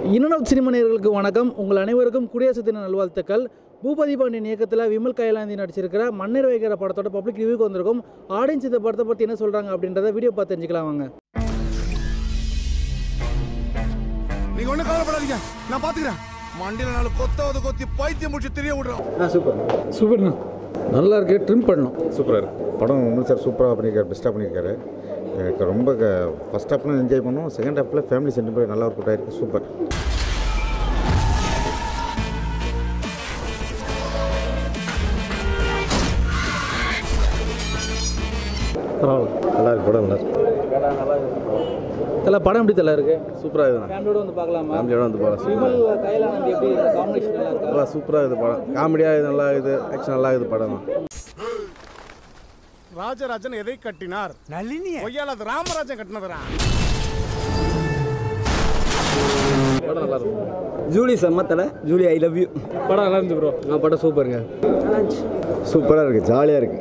இன்னொரு சினிமா நேயர்களுக்கு வணக்கம் உங்கள் அனைவருக்கும் குடியரசு தின நல்வாழ்த்துக்கள் பூபதி பாண்டியன் இயக்கத்தில் விமல் கைலாந்தி நடிச்சிருக்கிற மன்னர் வைக்கிற படத்தோட பப்ளிக் ரிவ்யூக்கு வந்திருக்கும் ஆடியன்ஸ் இந்த படத்தை பற்றி என்ன சொல்கிறாங்க அப்படின்றத வீடியோ பார்த்து தெரிஞ்சுக்கலாம் வாங்க நீங்க ஒண்ணும் கவலைப்படாதீங்க நான் பாத்துக்கிறேன் மண்டியில நாலு கொத்தாவது கொத்தி பைத்தியம் முடிச்சு தெரிய விடுறோம் ஆ சூப்பர் சூப்பர்ண்ணா நல்லா இருக்கு ட்ரிம் பண்ணணும் சூப்பராக இருக்கு படம் உண்மையில் சார் சூப்பராக பண்ணியிருக்காரு பெஸ்ட்டாக பண்ணியிருக்காரு எனக்கு ரொம்ப ஃபஸ்ட் ஹாஃப்லாம் என்ஜாய் பண்ணோம் செகண்ட் ஹாஃபில் ஃபேமிலி சென்டிமெண்ட் நல்லா ஒர்க் அவுட் ஆயிருக்கு சூப்பர் பரவாயில்ல நல்லா இருக்கு படம் நல்லா இருக்கு தலை படம் எப்படி தலை இருக்கு சூப்பராக இருக்குண்ணா ஃபேமிலியோட வந்து பார்க்கலாமா ஃபேமிலியோட வந்து போகலாம் விமல் கைலாந்தி எப்படி காம்பினேஷன் நல்லா இருக்கா நல்லா சூப்பராக இருக்குது படம் காமெடியாக இது நல்லா இருக்குது ஆக்ஷன் நல்லா இருக்குது படம் ராஜராஜன் எதை கட்டினார் நளினி ஒய்யால அது ராமராஜன் கட்டினதுரா படம் நல்லா இருக்கும் ஜூலி செம்மத்தலை ஜூலி ஐ லவ் யூ படம் நல்லா இருந்து ப்ரோ ஆ படம் சூப்பருங்க சூப்பராக இருக்குது ஜாலியாக இருக்குது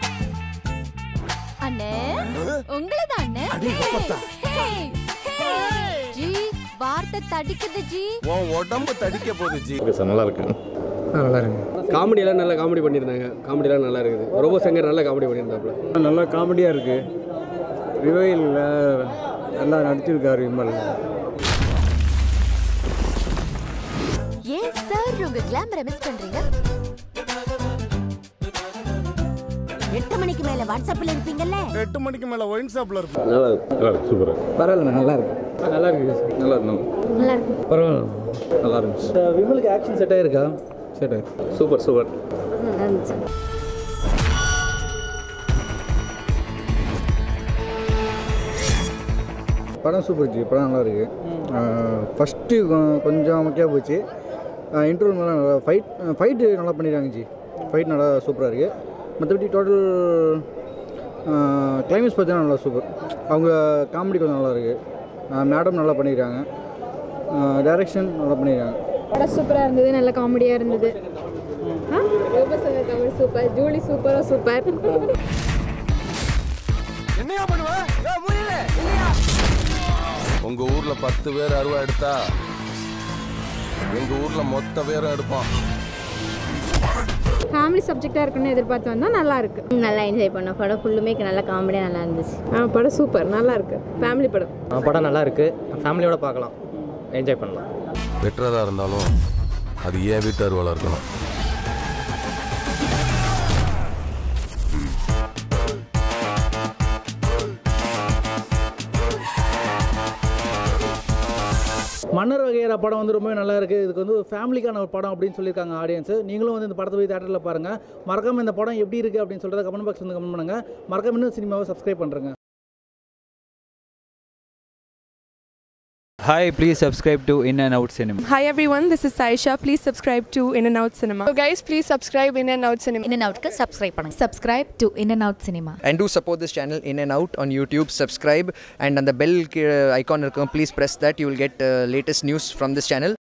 அண்ணே உங்களது அண்ணே ஹேய், ஹேய். ஜி வார்த்தை தடிக்குது ஜி உன் உடம்பு தடிக்க போகுது ஜி ஓகே சார் நல்லா இருக்கு நல்லா இருக்கு காமெடியெல்லாம் நல்லா காமெடி பண்ணியிருந்தாங்க காமெடியெல்லாம் நல்லா இருக்குது ரோபோ சங்கர் நல்லா காமெடி பண்ணியிருந்தாப்புல நல்லா காமெடியாக இருக்குது ரிவைலில் நல்லா நடிச்சிருக்காரு விமல் ஏன் சார் உங்க கிளாமரை மிஸ் பண்றீங்க எட்டு மணிக்கு மேல வாட்ஸ்அப்ல இருப்பீங்கல்ல எட்டு மணிக்கு மேல ஒயின் ஷாப்ல இருப்போம் நல்லா இருக்கு நல்லா இருக்கு சூப்பராக பரவாயில்ல நல்லா இருக்கு நல்லா இருக்கு நல்லா இருக்கு நல்லா இருக்கு பரவாயில்ல நல்லா இருந்துச்சு விமலுக்கு ஆக்ஷன் செட் ஆயிருக்கா சரி சூப்பர் சூப்பர் நல்லா இருந்துச்சு படம் சூப்பர் ஜி படம் நல்லா இருக்கு ஃபஸ்ட்டு கொஞ்சம் மொக்கையாக போச்சு இன்டர்வல் நல்லா நல்லா ஃபைட் ஃபைட்டு நல்லா பண்ணிடுறாங்க ஜி ஃபைட் நல்லா சூப்பராக இருக்குது மற்றபடி டோட்டல் கிளைமேக்ஸ் பார்த்தீங்கன்னா நல்லா சூப்பர் அவங்க காமெடி கொஞ்சம் நல்லா இருக்குது மேடம் நல்லா பண்ணியிருக்காங்க டைரக்ஷன் நல்லா பண்ணியிருக்காங்க படம் சூப்பராக இருந்தது நல்ல காமெடியாக இருந்தது தமிழ் சூப்பர் ஜூலி சூப்பராக சூப்பர் என்னையா பண்ணுவ உங்க ஊர்ல பத்து பேர் அருவா எடுத்தா எங்க ஊர்ல மொத்த பேரும் எடுப்பான் ஃபேமிலி சப்ஜெக்டாக இருக்குன்னு எதிர்பார்த்து வந்தால் நல்லா இருக்கு நல்லா என்ஜாய் பண்ணோம் படம் ஃபுல்லுமே நல்லா காமெடியா நல்லா இருந்துச்சு ஆ படம் சூப்பர் நல்லா இருக்கு ஃபேமிலி படம் படம் நல்லா இருக்கு ஃபேமிலியோட பார்க்கலாம் என்ஜாய் பண்ணலாம் வெட்டுறதா இருந்தாலும் அது ஏன் வீட்டு அருவாளா இருக்கணும் மன்னர் வகையற படம் வந்து ரொம்பவே நல்லா இருக்குது இதுக்கு வந்து ஒரு ஃபேமிலிக்கான ஒரு படம் அப்படின்னு சொல்லியிருக்காங்க ஆடியன்ஸ் நீங்களும் வந்து இந்த படத்தை போய் தேட்டரில் பாருங்கள் மறக்காம இந்த படம் எப்படி இருக்குது அப்படின்னு சொல்கிறத கமெண்ட் பாக்ஸ் வந்து கமெண்ட் பண்ணுங்கள் மறக்காம இன்னும் சினிமாவை சப்ஸ்கிரைப் பண்ணுறேங்க Hi, please subscribe to In and Out Cinema. Hi everyone, this is Saisha. Please subscribe to In and Out Cinema. So guys, please subscribe In and Out Cinema. In and அவுட்க்கு subscribe பண்ணுங்க subscribe to in and out cinema And do support this channel in and out on YouTube. Subscribe and on the bell uh, icon, uh, please press that. You will get uh, latest news from this channel.